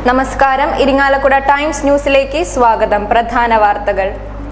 നമസ്കാരം ഇരിങ്ങാലക്കുട ടൈംസ് ന്യൂസിലേക്ക് സ്വാഗതം പ്രധാന വാർത്തകൾ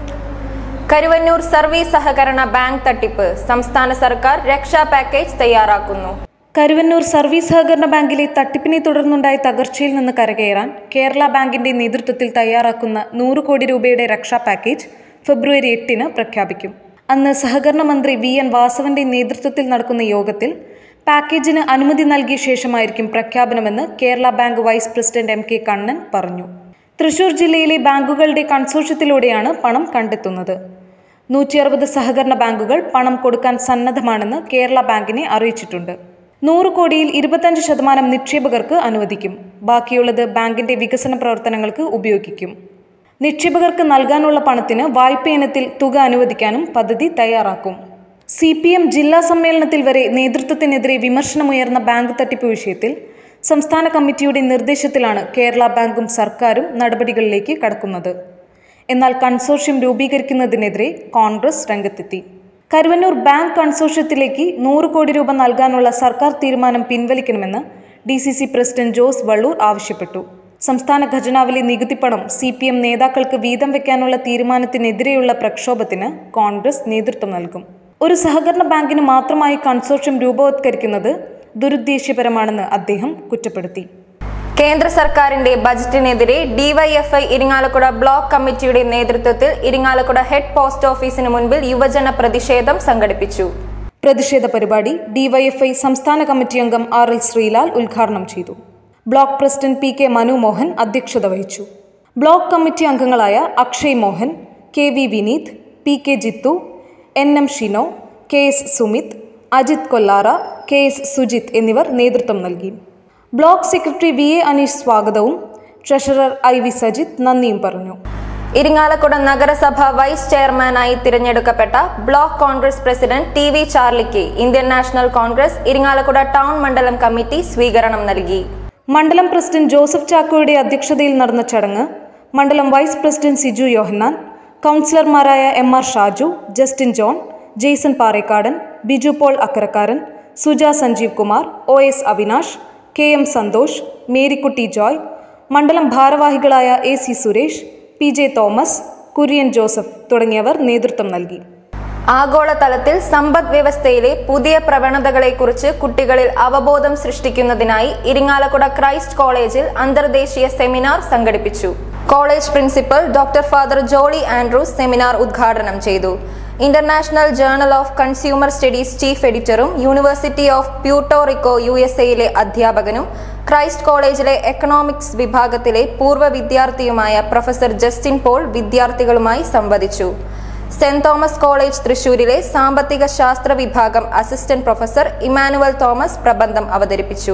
കരുവന്നൂർ സർവീസ് സഹകരണ ബാങ്ക് തട്ടിപ്പ് സംസ്ഥാന സർക്കാർ രക്ഷാ പാക്കേജ് തയ്യാറാക്കുന്നു കരുവന്നൂർ സർവീസ് സഹകരണ ബാങ്കിലെ തട്ടിപ്പിനെ തുടർന്നുണ്ടായ തകർച്ചയിൽ നിന്ന് കരകയറാൻ കേരള ബാങ്കിന്റെ നേതൃത്വത്തിൽ തയ്യാറാക്കുന്ന നൂറ് കോടി രൂപയുടെ രക്ഷാ പാക്കേജ് ഫെബ്രുവരി എട്ടിന് പ്രഖ്യാപിക്കും അന്ന് സഹകരണ മന്ത്രി വി എൻ വാസവന്റെ നേതൃത്വത്തിൽ നടക്കുന്ന യോഗത്തിൽ പാക്കേജിന് അനുമതി നൽകിയ ശേഷമായിരിക്കും പ്രഖ്യാപനമെന്ന് Kerala bank vice president M K Kannan പറഞ്ഞു തൃശൂർ ജില്ലയിലെ ബാങ്കുകളുടെ കൺസോർഷ്യത്തിലൂടെയാണ് പണം കണ്ടെത്തുന്നത് നൂറ്റി അറുപത് സഹകരണ ബാങ്കുകൾ പണം കൊടുക്കാൻ സന്നദ്ധമാണെന്ന് കേരള ബാങ്കിനെ അറിയിച്ചിട്ടുണ്ട് നൂറ് കോടിയിൽ ഇരുപത്തഞ്ച് ശതമാനം നിക്ഷേപകർക്ക് അനുവദിക്കും ബാക്കിയുള്ളത് ബാങ്കിന്റെ വികസന പ്രവർത്തനങ്ങൾക്ക് ഉപയോഗിക്കും നിക്ഷേപകർക്ക് നൽകാനുള്ള പണത്തിന് വായ്പ ഇനത്തിൽ തുക അനുവദിക്കാനും പദ്ധതി തയ്യാറാക്കും സി പി എം ജില്ലാ സമ്മേളനത്തിൽ വരെ നേതൃത്വത്തിനെതിരെ വിമർശനമുയർന്ന ബാങ്ക് തട്ടിപ്പ് വിഷയത്തിൽ സംസ്ഥാന കമ്മിറ്റിയുടെ നിർദ്ദേശത്തിലാണ് കേരള ബാങ്കും സർക്കാരും നടപടികളിലേക്ക് കടക്കുന്നത് എന്നാൽ കൺസോർഷ്യം രൂപീകരിക്കുന്നതിനെതിരെ കോൺഗ്രസ് രംഗത്തെത്തി കരുവന്നൂർ ബാങ്ക് കൺസോർഷ്യത്തിലേക്ക് നൂറ് കോടി രൂപ നൽകാനുള്ള സർക്കാർ തീരുമാനം പിൻവലിക്കണമെന്ന് D C C president Jose Vallur ആവശ്യപ്പെട്ടു സംസ്ഥാന ഖജനാവിലെ നികുതിപ്പണം സി പി എം നേതാക്കൾക്ക് വീതം വെക്കാനുള്ള തീരുമാനത്തിനെതിരെയുള്ള പ്രക്ഷോഭത്തിന് കോൺഗ്രസ് നേതൃത്വം നൽകും ഒരു സഹകരണ ബാങ്കിന് മാത്രമായി കൺസോർഷ്യം രൂപവത്കരിക്കുന്നത് ദുരുദ്ദേശ്യപരമാണെന്ന് അദ്ദേഹം കുറ്റപ്പെടുത്തി കേന്ദ്ര സർക്കാരിന്റെ ബജറ്റിനെതിരെ ഡിവൈഎഫ്ഐ ഇരിങ്ങാലക്കുട ബ്ലോക്ക് കമ്മിറ്റിയുടെ നേതൃത്വത്തിൽ ഇരിങ്ങാലക്കുട ഹെഡ് പോസ്റ്റ് ഓഫീസിന് മുൻപിൽ യുവജന പ്രതിഷേധം സംഘടിപ്പിച്ചു പ്രതിഷേധ പരിപാടി ഡിവൈഎഫ്ഐ സംസ്ഥാന കമ്മിറ്റി അംഗം ആർ എൽ ശ്രീലാൽ ഉദ്ഘാടനം ചെയ്തു block president P K Manu Mohan അധ്യക്ഷത വഹിച്ചു ബ്ലോക്ക് കമ്മിറ്റി അംഗങ്ങളായ Akshay Mohan K V Vineeth P K Jithu N M Shino K S Sumith Ajith Kollara K S Sujith എന്നിവർ നേതൃത്വം നൽകി block secretary V A Aneesh സ്വാഗതവും ട്രഷറർ ഐ വി സജിത് നന്ദിയും പറഞ്ഞു ഇരിങ്ങാലക്കുട നഗരസഭ വൈസ് ചെയർമാനായി തിരഞ്ഞെടുക്കപ്പെട്ട block Congress president T V ചാർലിക്ക് Indian national Congress Irinjalakuda town മണ്ഡലം കമ്മിറ്റി സ്വീകരണം നൽകി മണ്ഡലം പ്രസിഡന്റ് ജോസഫ് ചാക്കോയുടെ അധ്യക്ഷതയിൽ നടന്ന ചടങ്ങ് മണ്ഡലം വൈസ് പ്രസിഡന്റ് സിജു യോഹന്നാൻ കൗൺസിലർമാരായ M R Shaju Justin John Jaison Parekkadan Biju Paul Akkarakkaran Suja Sanjeev Kumar O S Avinash K M Santhosh Marykutty Joy മണ്ഡലം ഭാരവാഹികളായ A C Suresh P J Thomas Kurian Joseph തുടങ്ങിയവർ നേതൃത്വം നൽകി ആഗോളതലത്തിൽ സമ്പദ് വ്യവസ്ഥയിലെ പുതിയ പ്രവണതകളെക്കുറിച്ച് കുട്ടികളിൽ അവബോധം സൃഷ്ടിക്കുന്നതിനായി ഇരിങ്ങാലക്കുട ക്രൈസ്റ്റ് കോളേജിൽ അന്തർദേശീയ സെമിനാർ സംഘടിപ്പിച്ചു college principal doctor father Jolly Andrews seminar ഉദ്ഘാടനം ചെയ്തു international journal of consumer studies chief എഡിറ്ററും university of Puerto Rico U S എയിലെ അധ്യാപകനും ക്രൈസ്റ്റ് കോളേജിലെ എക്കണോമിക്സ് വിഭാഗത്തിലെ പൂർവ്വ വിദ്യാർത്ഥിയുമായ പ്രൊഫസർ ജസ്റ്റിൻ പോൾ വിദ്യാർത്ഥികളുമായി സംവദിച്ചു സെന്റ് തോമസ് കോളേജ് തൃശൂരിലെ സാമ്പത്തിക ശാസ്ത്ര വിഭാഗം അസിസ്റ്റന്റ് പ്രൊഫസർ ഇമാനുവൽ തോമസ് പ്രബന്ധം അവതരിപ്പിച്ചു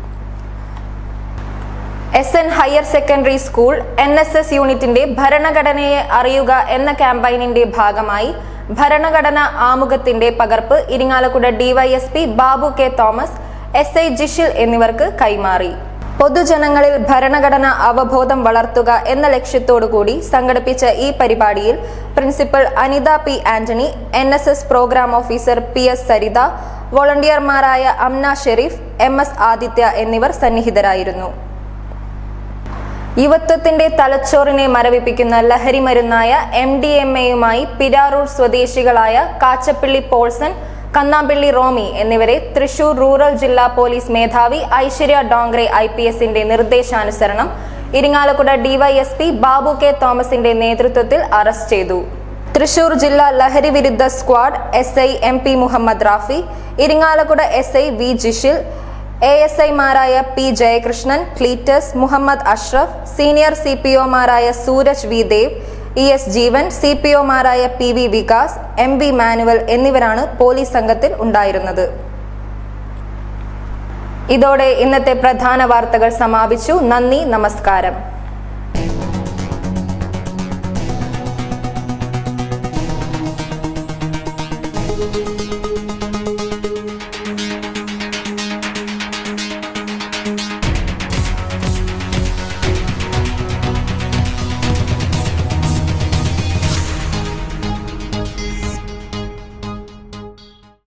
S N higher secondary school N S S യൂണിറ്റിന്റെ ഭരണഘടനയെ അറിയുക എന്ന ക്യാമ്പയിനിന്റെ ഭാഗമായി ഭരണഘടന ആമുഖത്തിന്റെ പകർപ്പ് Irinjalakuda DySP Babu K Thomas S I Jishil എന്നിവർക്ക് കൈമാറി പൊതുജനങ്ങളിൽ ഭരണഘടന അവബോധം വളർത്തുക എന്ന ലക്ഷ്യത്തോടുകൂടി സംഘടിപ്പിച്ച ഈ പരിപാടിയിൽ principal Anitha P Antony N S S programme officer P S Saritha വോളണ്ടിയർമാരായ അംന ഷെരീഫ് എം എസ് ആദിത്യ എന്നിവർ സന്നിഹിതരായിരുന്നു യുവത്വത്തിന്റെ തലച്ചോറിനെ മരവിപ്പിക്കുന്ന ലഹരി മരുന്നായ എം ഡി എം എയുമായി പിരാറൂർ സ്വദേശികളായ കാച്ചപ്പള്ളി പോൾസൺ കന്നാമ്പള്ളി റോമി എന്നിവരെ തൃശൂർ റൂറൽ ജില്ലാ പോലീസ് മേധാവി ഐശ്വര്യ ഡോങ്റെ ഐ പി എസിന്റെ നിർദ്ദേശാനുസരണം ഇരിങ്ങാലക്കുട ഡിവൈഎസ്പി ബാബു കെ തോമസിന്റെ നേതൃത്വത്തിൽ അറസ്റ്റ് ചെയ്തു തൃശൂർ ജില്ലാ ലഹരി വിരുദ്ധ squad S I M P Muhammad Rafi Irinjalakuda S I V Jishil A S ഐമാരായ P Jayakrishnan Cletus Muhammad Ashraf senior C P ഒമാരായ Sooraj V Dev E S Jeevan C P ഒമാരായ P V Vikas M V Manuel എന്നിവരാണ് പോലീസ് സംഘത്തിൽ ഉണ്ടായിരുന്നത് ഇതോടെ ഇന്നത്തെ പ്രധാന വാർത്തകൾ സമാപിച്ചു നന്ദി നമസ്കാരം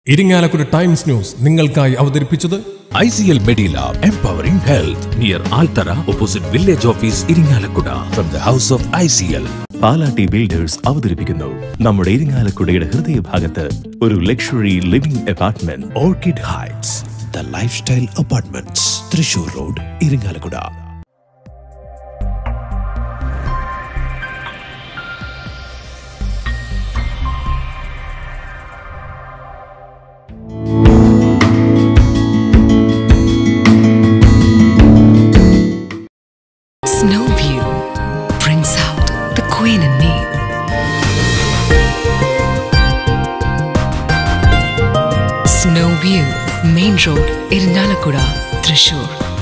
ഇരിങ്ങാലക്കുട ടൈംസ് ന്യൂസ് നിങ്ങൾക്കായി അവതരിപ്പിച്ചത് ICL Medilab Empowering Health near Altara opposite Village Office Iringalakkuda from the house of ICL. Palatty builders അവതരിപ്പിക്കുന്നു നമ്മുടെ ഇരിങ്ങാലക്കുടയുടെ ഹൃദയഭാഗത്ത് ഒരു luxury living apartment orchid heights the life style apartments Thrissur road Irinjalakuda Snow View brings out the queen in me. Snow View, Main Road, Irinalakuda, Thrissur.